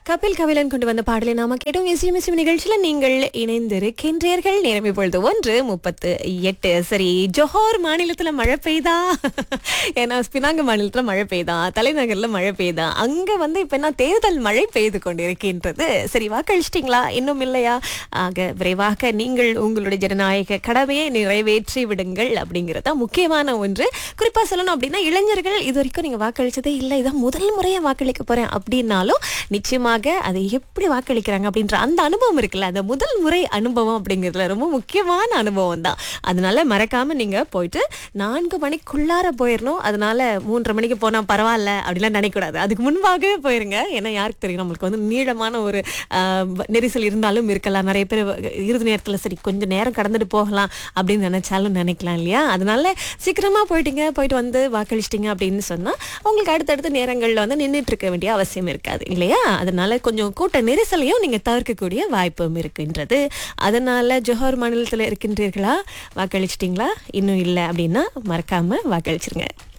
கபில் கபிலன் கொண்டு வந்த பாடலை நாம கேட்டோம் எஸ்எம் எஸ்எம் நிகழ்ச்சியில நீங்கள் இணைந்திருக்கின்றீர்கள் நேரம் இப்பொழுது ஒன்று முப்பத்து எட்டு சரி ஜோஹர் மாநிலத்துல மழை பெய்தா ஏன்னா ஸ்பினாங்க மாநிலத்துல மழை பெய்தா தலைநகர்ல மழை பெய்தா அங்க வந்து இப்ப என்ன தேர்தல் மழை பெய்து கொண்டிருக்கின்றது சரி வாக்களிச்சிட்டீங்களா இன்னும் இல்லையா ஆக விரைவாக நீங்கள் உங்களுடைய ஜனநாயக கடமையை நிறைவேற்றி விடுங்கள் அப்படிங்கிறது தான் முக்கியமான ஒன்று குறிப்பா சொல்லணும் அப்படின்னா இளைஞர்கள் இது வரைக்கும் நீங்க வாக்களிச்சதே இல்லை இதான் முதல் முறையா வாக்களிக்க போறேன் அப்படின்னாலும் நிச்சயமாக அதை எப்படி வாக்களிக்கிறாங்க அப்படின்ற அந்த அனுபவம் இருக்குல்ல அந்த முதல் முறை அனுபவம் அப்படிங்கிறதுல ரொம்ப முக்கியமான அனுபவம் தான் அதனால மறக்காம நீங்க போயிட்டு நான்கு மணிக்குள்ளார போயிடணும் அதனால மூன்றரை மணிக்கு போனா பரவாயில்ல அப்படிலாம் நினைக்கக்கூடாது அதுக்கு முன்பாகவே போயிருங்க ஏன்னா யாருக்கு தெரியும் நம்மளுக்கு வந்து நீளமான ஒரு ஆஹ், நெரிசல் இருந்தாலும் இருக்கலாம் நிறைய பேர் இறுதி நேரத்துல சரி கொஞ்சம் நேரம் கடந்துட்டு போகலாம் அப்படின்னு நினைச்சாலும் நினைக்கலாம் இல்லையா அதனால சீக்கிரமா போயிட்டீங்க போயிட்டு வந்து வாக்களிச்சிட்டீங்க அப்படின்னு சொன்னா உங்களுக்கு அடுத்தடுத்த நேரங்கள்ல வந்து நின்றுட்டு இருக்க வேண்டிய அவசியம் இருக்காது இல்லையா அதனால கொஞ்சம் கூட்ட நெரிசலையும் நீங்க தவிர்க்கக்கூடிய வாய்ப்பும் இருக்கின்றது அதனால ஜோஹர் மாநிலத்துல இருக்கின்றீர்களா வாக்களிச்சிட்டீங்களா இன்னும் இல்லை அப்படின்னா மறக்காம வாக்களிச்சிருங்க